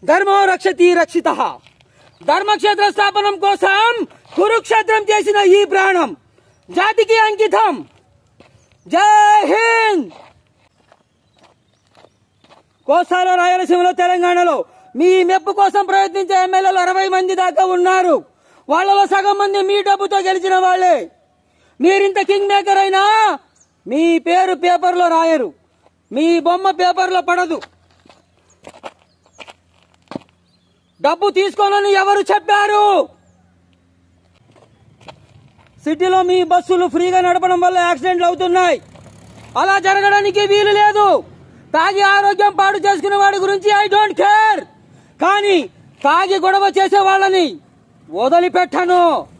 ధర్మో రక్షతి రక్షిత ధర్మక్షేత్ర స్థాపనం కోసం కురుక్షేత్రం చేసిన ఈ ప్రాణం జాతికి అంకితం జై హింద్ కోస్తాలో రాయలసీమలో తెలంగాణలో మీ మెప్పు కోసం ప్రయత్నించే ఎమ్మెల్యేలు అరవై మంది దాకా ఉన్నారు వాళ్ళలో సగం మంది మీ డబ్బుతో గెలిచిన వాళ్ళే మీరింత కింగ్ మేకర్ అయినా మీ పేరు పేపర్లో రాయరు మీ బొమ్మ పేపర్లో పడదు డబ్బు తీసుకోనని ఎవరు చెప్పారు సిటీలో మీ బస్సులు ఫ్రీగా నడపడం వల్ల యాక్సిడెంట్లు అవుతున్నాయి అలా జరగడానికి వీలు లేదు తాగి ఆరోగ్యం పాడు చేసుకునే వాడి గురించి ఐ డోంట్ కేర్ కానీ తాగి గొడవ చేసే వాళ్ళని వదిలిపెట్టను